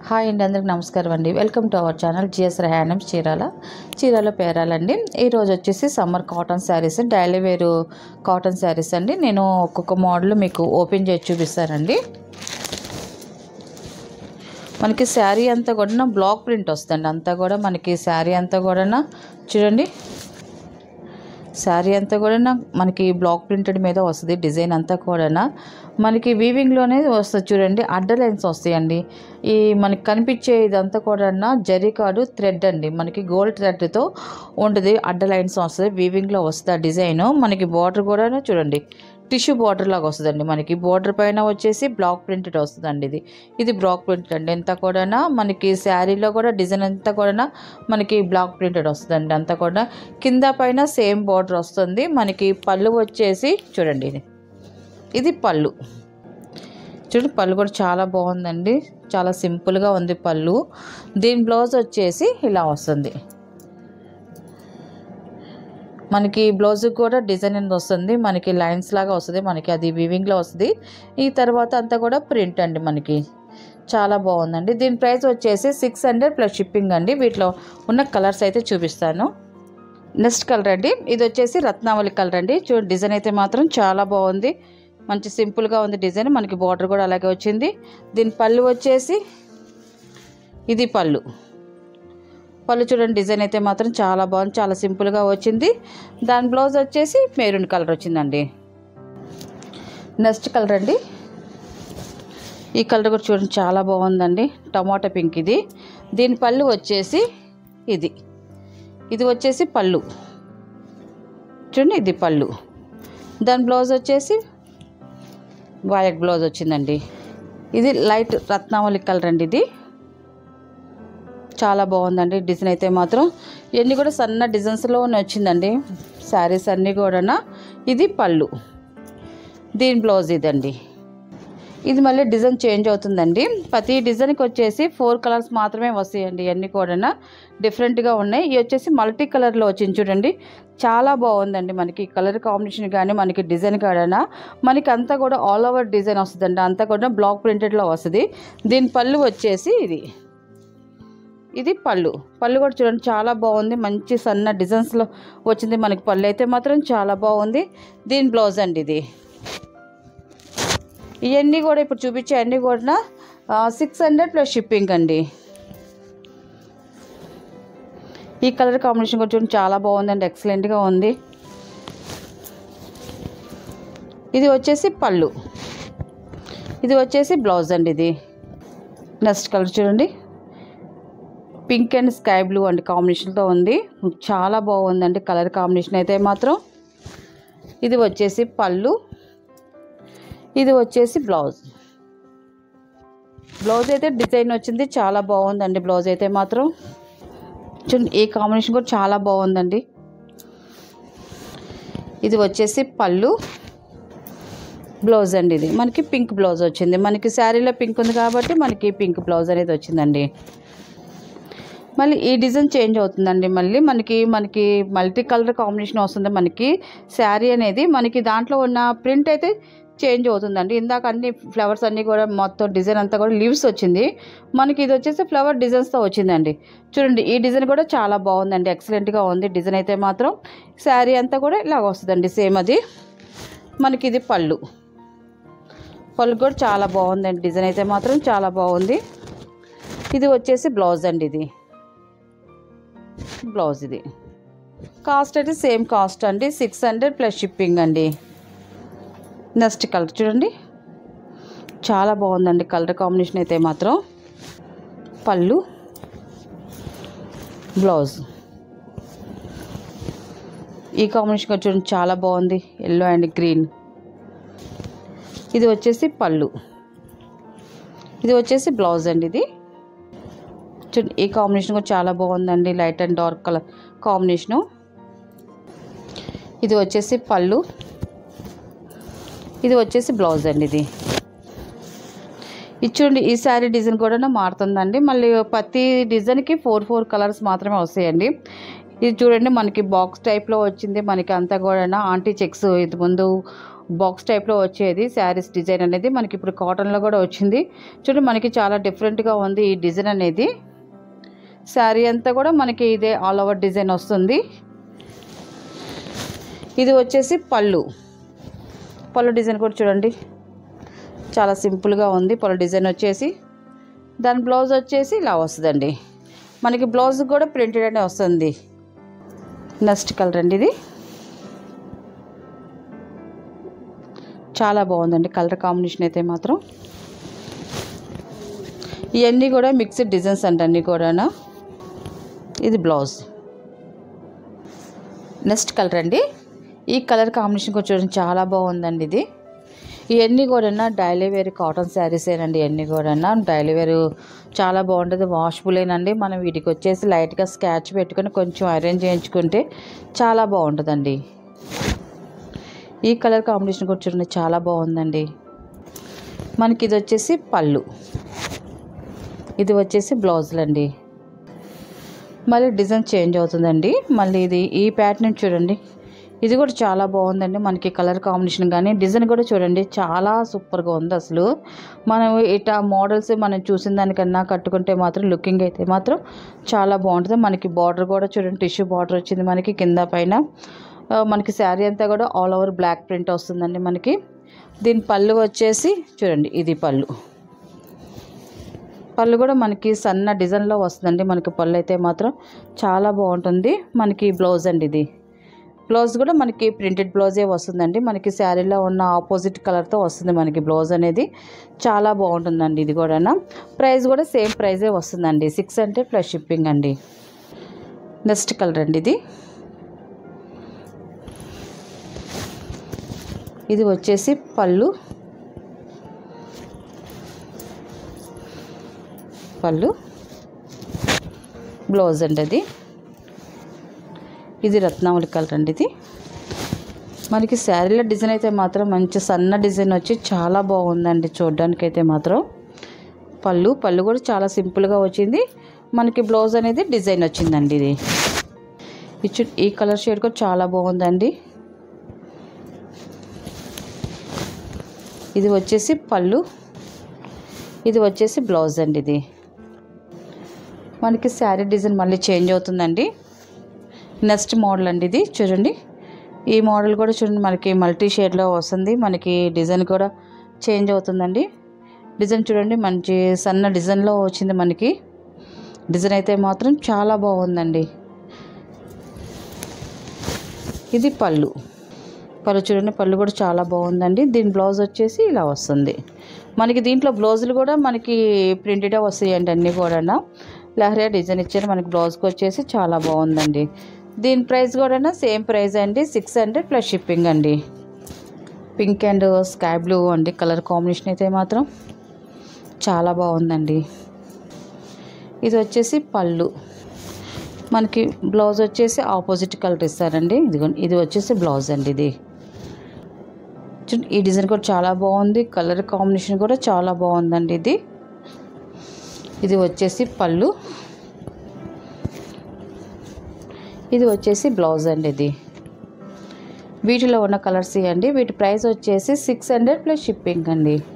hi అండి అందరికి నమస్కారం అండి welcome to our channel G S hands Chirala Chirala పేరాలండి ఈరోజు వచ్చేసి summer cotton sarees daily wear cotton sarees అండి నేను ఒక్కొక్క మోడల్ మీకు ఓపెన్ చేసి చూపిస్తానండి మనకి శారీ అంతా కూడా బ్లాక్ ప్రింట్ వస్తుందండి అంతా కూడా మనకి శారీ అంతా కూడా చూడండి శారీ అంతా కూడా మనకి బ్లాక్ ప్రింటెడ్ మీద వస్తుంది డిజైన్ అంతా కూడా మనకి వీవింగ్లోనే వస్తుంది చూడండి అడ్డ లైన్స్ వస్తాయండి ఈ మనకి కనిపించే ఇదంతా కూడా జరీ కార్డు థ్రెడ్ అండి మనకి గోల్డ్ థ్రెడ్తో ఉంటుంది అడ్డ లైన్స్ వస్తుంది వీవింగ్లో వస్తుంది ఆ డిజైన్ మనకి బార్డర్ కూడా చూడండి టిష్యూ బార్డర్ లాగా వస్తుందండి మనకి బార్డర్ పైన వచ్చేసి బ్లాక్ ప్రింటెడ్ వస్తుందండి ఇది ఇది బ్లాక్ ప్రింటెడ్ అండి ఎంత కూడా మనకి శారీలో కూడా డిజైన్ అంతా కూడా మనకి బ్లాక్ ప్రింటెడ్ వస్తుందండి అంతా కూడా కింద పైన సేమ్ బార్డర్ వస్తుంది మనకి పళ్ళు వచ్చేసి చూడండి ఇది ఇది పళ్ళు చూడండి పళ్ళు కూడా చాలా బాగుందండి చాలా సింపుల్గా ఉంది పళ్ళు దీని బ్లౌజ్ వచ్చేసి ఇలా వస్తుంది మనకి బ్లౌజ్ కూడా డిజైన్ అనేది వస్తుంది మనకి లైన్స్ లాగా వస్తుంది మనకి అది వివింగ్లో వస్తుంది ఈ తర్వాత అంతా కూడా ప్రింట్ అండి మనకి చాలా బాగుందండి దీని ప్రైస్ వచ్చేసి సిక్స్ హండ్రెడ్ ప్లస్ షిప్పింగ్ అండి వీటిలో ఉన్న కలర్స్ అయితే చూపిస్తాను నెక్స్ట్ కలర్ అండి ఇది వచ్చేసి రత్నావళి కలర్ అండి చూడండి డిజైన్ అయితే మాత్రం చాలా బాగుంది మంచి సింపుల్గా ఉంది డిజైన్ మనకి బార్డర్ కూడా అలాగే వచ్చింది దీని పళ్ళు వచ్చేసి ఇది పళ్ళు పళ్ళు చూడండి డిజైన్ అయితే మాత్రం చాలా బాగుంది చాలా సింపుల్గా వచ్చింది దాని బ్లౌజ్ వచ్చేసి మెరూన్ కలర్ వచ్చిందండి నెక్స్ట్ కలర్ అండి ఈ కలర్ కూడా చూడండి చాలా బాగుందండి టమాటా పింక్ ఇది దీని పళ్ళు వచ్చేసి ఇది ఇది వచ్చేసి పళ్ళు చూడండి ఇది పళ్ళు దాని బ్లౌజ్ వచ్చేసి వైలెట్ బ్లౌజ్ వచ్చిందండి ఇది లైట్ రత్నావళి కలర్ అండి ఇది చాలా బాగుందండి డిజైన్ అయితే మాత్రం ఇవన్నీ కూడా సన్న డిజైన్స్లోనే వచ్చిందండి శారీస్ అన్నీ కూడా ఇది పళ్ళు దీని బ్లౌజ్ ఇదండి ఇది మళ్ళీ డిజైన్ చేంజ్ అవుతుందండి ప్రతి డిజైన్కి వచ్చేసి ఫోర్ కలర్స్ మాత్రమే వస్తాయండి ఇవన్నీ కూడా డిఫరెంట్గా ఉన్నాయి ఇవి వచ్చేసి మల్టీ కలర్లో వచ్చింది చూడండి చాలా బాగుందండి మనకి కలర్ కాంబినేషన్ కానీ మనకి డిజైన్ కాడనా మనకి అంతా కూడా ఆల్ ఓవర్ డిజైన్ వస్తుందండి అంతా కూడా బ్లాక్ ప్రింటెడ్లో వస్తుంది దీని పళ్ళు వచ్చేసి ఇది ఇది పళ్ళు పళ్ళు కూడా చూడండి చాలా బాగుంది మంచి సన్న డిజైన్స్లో వచ్చింది మనకి పళ్ళు అయితే మాత్రం చాలా బాగుంది దీని బ్లౌజ్ అండి ఇది ఇవన్నీ కూడా ఇప్పుడు చూపించే అన్నీ కూడా సిక్స్ హండ్రెడ్ ప్లస్ షిప్పింగ్ అండి ఈ కలర్ కాంబినేషన్ కూడా చూడండి చాలా బాగుందండి ఎక్సలెంట్గా ఉంది ఇది వచ్చేసి పళ్ళు ఇది వచ్చేసి బ్లౌజ్ అండి ఇది నెక్స్ట్ కలర్ చూడండి పింక్ అండ్ స్కై బ్లూ అండి కాంబినేషన్తో ఉంది చాలా బాగుందండి కలర్ కాంబినేషన్ అయితే మాత్రం ఇది వచ్చేసి పళ్ళు ఇది వచ్చేసి బ్లౌజ్ బ్లౌజ్ అయితే డిజైన్ వచ్చింది చాలా బాగుందండి బ్లౌజ్ అయితే మాత్రం చూడండి ఈ కాంబినేషన్ కూడా చాలా బాగుందండి ఇది వచ్చేసి పళ్ళు బ్లౌజ్ అండి ఇది మనకి పింక్ బ్లౌజ్ వచ్చింది మనకి శారీలో పింక్ ఉంది కాబట్టి మనకి పింక్ బ్లౌజ్ అనేది వచ్చిందండి మళ్ళీ ఈ డిజైన్ చేంజ్ అవుతుందండి మళ్ళీ మనకి మనకి మల్టీ కలర్ కాంబినేషన్ వస్తుంది మనకి శారీ అనేది మనకి దాంట్లో ఉన్న ప్రింట్ అయితే చేంజ్ అవుతుందండి ఇందాక అన్ని ఫ్లవర్స్ అన్నీ కూడా మొత్తం డిజైన్ అంతా కూడా లీవ్స్ వచ్చింది మనకి ఇది వచ్చేసి ఫ్లవర్ డిజైన్స్తో వచ్చిందండి చూడండి ఈ డిజైన్ కూడా చాలా బాగుందండి ఎక్సలెంట్గా ఉంది డిజైన్ అయితే మాత్రం శారీ అంతా కూడా ఇలాగ వస్తుందండి సేమ్ అది మనకి ఇది పళ్ళు పళ్ళు కూడా చాలా బాగుందండి డిజైన్ అయితే మాత్రం చాలా బాగుంది ఇది వచ్చేసి బ్లౌజ్ అండి ఇది బ్లౌజ్ ఇది కాస్ట్ అయితే సేమ్ కాస్ట్ అండి సిక్స్ హండ్రెడ్ ప్లస్ షిప్పింగ్ అండి నెక్స్ట్ కలర్ చూడండి చాలా బాగుందండి కలర్ కాంబినేషన్ అయితే మాత్రం పళ్ళు బ్లౌజ్ ఈ కాంబినేషన్ కూడా చూడండి చాలా బాగుంది ఎల్లో అండ్ గ్రీన్ ఇది వచ్చేసి పళ్ళు ఇది వచ్చేసి బ్లౌజ్ అండి ఇది చూడండి ఈ కాంబినేషన్ కూడా చాలా బాగుందండి light and dark colour combination ఇది వచ్చేసి పళ్ళు ఇది వచ్చేసి బ్లౌజ్ అండి ఇది ఇది చూడండి ఈ శారీ డిజైన్ కూడా మారుతుందండి మళ్ళీ ప్రతి డిజైన్కి ఫోర్ ఫోర్ కలర్స్ మాత్రమే వస్తాయండి ఇది చూడండి మనకి బాక్స్ టైప్లో వచ్చింది మనకి అంతా కూడా ఆంటీ చెక్స్ ఇది ముందు బాక్స్ టైప్లో వచ్చేది శారీస్ డిజైన్ అనేది మనకి ఇప్పుడు కాటన్లో కూడా వచ్చింది చూడండి మనకి చాలా డిఫరెంట్గా ఉంది ఈ డిజైన్ అనేది శారీ అంతా కూడా మనకి ఇదే ఆల్ ఓవర్ డిజైన్ వస్తుంది ఇది వచ్చేసి పళ్ళు పళ్ళు డిజైన్ కూడా చూడండి చాలా సింపుల్గా ఉంది పళ్ళు డిజైన్ వచ్చేసి దాని బ్లౌజ్ వచ్చేసి ఇలా వస్తుందండి మనకి బ్లౌజ్ కూడా ప్రింటెడ్ అనే వస్తుంది నెక్స్ట్ కలర్ అండి ఇది చాలా బాగుందండి కలర్ కాంబినేషన్ అయితే మాత్రం ఇవన్నీ కూడా మిక్స్డ్ డిజైన్స్ అండి అన్నీ కూడా ఇది బ్లౌజ్ నెక్స్ట్ కలర్ అండి ఈ కలర్ కాంబినేషన్ కూడా చూడండి చాలా బాగుందండి ఇది ఇవన్నీ కూడా డైలీ వేర్ కాటన్ శారీసేనండి ఇవన్నీ కూడా డైలీ వేర్ చాలా బాగుంటుంది వాషబులేనండి మనం వీటికి వచ్చేసి లైట్గా స్కాచ్ పెట్టుకొని కొంచెం అరేంజ్ చేయించుకుంటే చాలా బాగుంటుందండి ఈ కలర్ కాంబినేషన్ కూడా చూడండి చాలా బాగుందండి మనకి ఇది వచ్చేసి పళ్ళు ఇది వచ్చేసి బ్లౌజులు అండి మళ్ళీ డిజైన్ చేంజ్ అవుతుందండి మళ్ళీ ఇది ఈ ప్యాటర్న్ చూడండి ఇది కూడా చాలా బాగుందండి మనకి కలర్ కాంబినేషన్ కానీ డిజైన్ కూడా చూడండి చాలా సూపర్గా ఉంది అసలు మనం ఇట్లా మోడల్స్ మనం చూసిన దానికన్నా కట్టుకుంటే మాత్రం లుకింగ్ అయితే మాత్రం చాలా బాగుంటుంది మనకి బార్డర్ కూడా చూడండి టిష్యూ బార్డర్ వచ్చింది మనకి కింద పైన ఆ, మనకి శారీ అంతా కూడా ఆల్ ఓవర్ బ్లాక్ ప్రింట్ వస్తుందండి మనకి దీని పళ్ళు వచ్చేసి చూడండి ఇది పళ్ళు పళ్ళు కూడా మనకి సన్న డిజైన్లో వస్తుందండి మనకి పళ్ళు అయితే మాత్రం చాలా బాగుంటుంది మనకి బ్లౌజ్ అండి ఇది బ్లౌజ్ కూడా మనకి ప్రింటెడ్ బ్లౌజే వస్తుందండి మనకి శారీలో ఉన్న ఆపోజిట్ కలర్తో వస్తుంది మనకి బ్లౌజ్ అనేది చాలా బాగుంటుందండి ఇది కూడా ప్రైస్ కూడా సేమ్ ప్రైజే వస్తుందండి సిక్స్ అంటే ప్లస్ షిప్పింగ్ అండి నెక్స్ట్ కలర్ అండి ఇది ఇది వచ్చేసి పళ్ళు పళ్ళు బ్లౌజ్ అండి అది ఇది రత్నావళి కలర్ అండి ఇది మనకి శారీలో డిజైన్ అయితే మాత్రం మంచి సన్న డిజైన్ వచ్చి చాలా బాగుందండి చూడడానికి అయితే మాత్రం పళ్ళు పళ్ళు కూడా చాలా సింపుల్గా వచ్చింది మనకి బ్లౌజ్ అనేది డిజైన్ వచ్చిందండి ఇది ఈ చు ఈ కలర్ షేడ్ కూడా చాలా బాగుందండి ఇది వచ్చేసి పళ్ళు ఇది వచ్చేసి బ్లౌజ్ అండి ఇది మనకి శారీ డిజైన్ మళ్ళీ చేంజ్ అవుతుందండి నెక్స్ట్ మోడల్ అండి ఇది చూడండి ఈ మోడల్ కూడా చూడండి మనకి మల్టీ షేడ్లో వస్తుంది మనకి డిజైన్ కూడా చేంజ్ అవుతుందండి డిజైన్ చూడండి మంచి సన్న డిజైన్లో వచ్చింది మనకి డిజైన్ అయితే మాత్రం చాలా బాగుందండి ఇది పళ్ళు పళ్ళు చూడండి పళ్ళు కూడా చాలా బాగుందండి దీని బ్లౌజ్ వచ్చేసి ఇలా వస్తుంది మనకి దీంట్లో బ్లౌజులు కూడా మనకి ప్రింటెడే వస్తాయండి అన్నీ కూడా లహరియా డిజైన్ ఇచ్చారు మనకి బ్లౌజ్కి వచ్చేసి చాలా బాగుందండి దీని ప్రైస్ కూడా సేమ్ ప్రైస్ అండి సిక్స్ హండ్రెడ్ ప్లస్ షిప్పింగ్ అండి పింక్ అండ్ స్కై బ్లూ అండి కలర్ కాంబినేషన్ అయితే మాత్రం చాలా బాగుందండి ఇది వచ్చేసి పళ్ళు మనకి బ్లౌజ్ వచ్చేసి ఆపోజిట్ కలర్ ఇస్తారండి ఇదిగో ఇది వచ్చేసి బ్లౌజ్ అండి ఇది చూడండి, ఈ డిజైన్ కూడా చాలా బాగుంది కలర్ కాంబినేషన్ కూడా చాలా బాగుందండి ఇది ఇది వచ్చేసి పళ్ళు ఇది వచ్చేసి బ్లౌజ్ అండి ఇది వీటిలో ఉన్న కలర్స్ ఇవ్వండి వీటి ప్రైస్ వచ్చేసి సిక్స్ హండ్రెడ్ ప్లస్ షిప్పింగ్ అండి